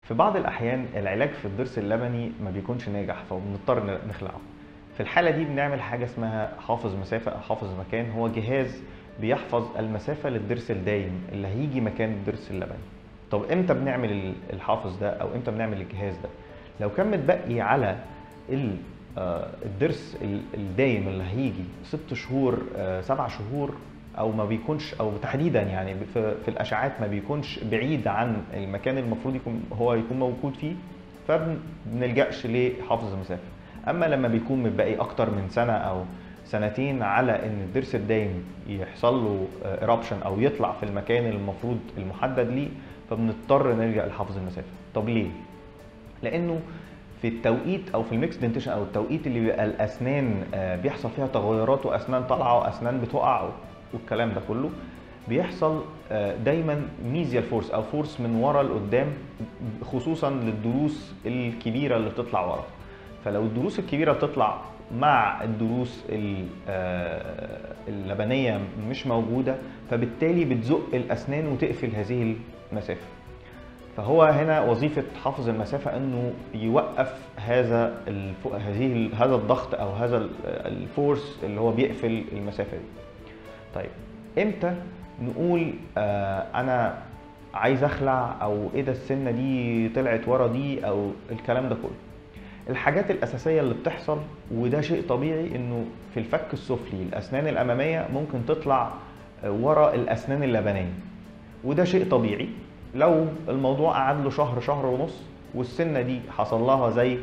في بعض الأحيان العلاج في الضرس اللبني ما بيكونش ناجح فبنضطر ن- نخلعه في الحالة دي بنعمل حاجة اسمها حافظ مسافة أو حافظ مكان هو جهاز بيحفظ المسافة للضرس الدايم اللي هيجي مكان الضرس اللبني طب امتى بنعمل ال- الحافظ ده او امتى بنعمل الجهاز ده لو كان متبقي على ال- آه، الضرس ال- الدايم اللي هيجي ست شهور آه، سبع شهور او ما بيكونش او تحديدا يعني في, في الاشعاعات ما بيكونش بعيد عن المكان المفروض يكون هو يكون موجود فيه فبنلجاش لحافظ المسافه اما لما بيكون متبقي اكتر من سنه او سنتين على ان الضرس الدايم يحصل له ايرابشن او يطلع في المكان المفروض المحدد ليه فبنضطر نلجا لحافظ المسافه طب ليه لانه في التوقيت او في الميكس دنتيشن او التوقيت اللي بيبقى الاسنان آه، بيحصل فيها تغيرات واسنان طالعه واسنان بتقع والكلام ده كله بيحصل آه، دايما ميزيال فورس او فورس من ورا لقدام خصوصا للضروس الكبيره اللي بتطلع ورا فلو الضروس الكبيره بتطلع مع الضروس ال- آه، اللبنيه مش موجوده فبالتالي بتزق الاسنان وتقفل هذه المسافه فهو هنا وظيفة حافظ المسافة انه يوقف هذا الف... هذه ال- هذا الضغط او هذا ال- الفورس اللي هو بيقفل المسافة دي. طيب امتى نقول آه انا عايز اخلع او ايه ده السنة دي طلعت ورا دي او الكلام ده كله. الحاجات الأساسية اللي بتحصل وده شيء طبيعي انه في الفك السفلي الأسنان الأمامية ممكن تطلع آه، ورا الأسنان اللبنية. وده شيء طبيعي لو الموضوع قعد له شهر شهر ونص والسنه دي حصل لها زي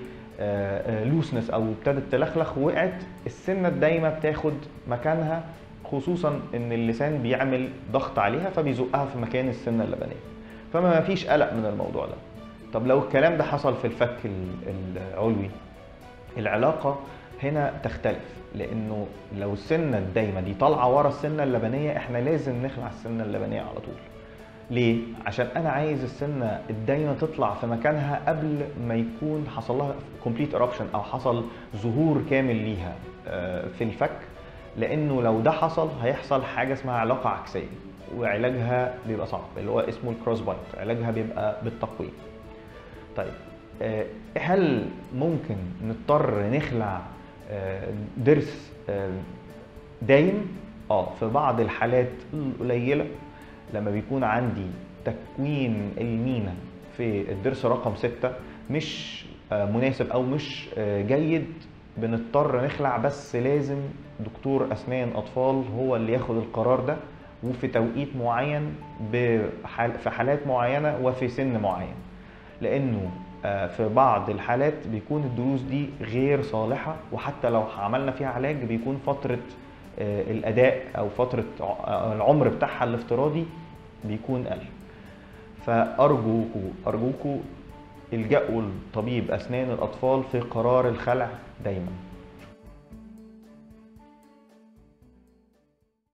لوسنس او ابتدت تلخلخ ووقعت السنه الدايمه بتاخد مكانها خصوصا ان اللسان بيعمل ضغط عليها فبيزقها في مكان السنه اللبنيه فما فيش قلق من الموضوع ده طب لو الكلام ده حصل في الفك ال- العلوي العلاقه هنا تختلف لانه لو السنه الدايمه دي طالعه ورا السنه اللبنيه احنا لازم نخلع السنه اللبنيه على طول ليه؟ عشان انا عايز السنه الدايمه تطلع في مكانها قبل ما يكون حصل لها كومبليت ايربشن او حصل ظهور كامل ليها آه، في الفك لانه لو ده حصل هيحصل حاجه اسمها علاقه عكسيه وعلاجها بيبقى صعب اللي هو اسمه الكروس بايت علاجها بيبقى بالتقويم طيب آه، هل ممكن نضطر نخلع آه، ضرس آه، دايم اه في بعض الحالات القليله لما بيكون عندي تكوين المينا في الضرس رقم ستة مش آه، مناسب او مش آه، جيد بنضطر نخلع بس لازم دكتور اسنان اطفال هو اللي ياخد القرار ده وفي توقيت معين بحال في حالات معينه وفي سن معين لانه آه، في بعض الحالات بيكون الدروس دي غير صالحه وحتى لو عملنا فيها علاج بيكون فتره آه، الاداء او فتره ع- آه، العمر بتاعها الافتراضي بيكون قل فارجوكوا ارجوكوا الجأوا لطبيب اسنان الاطفال في قرار الخلع دايما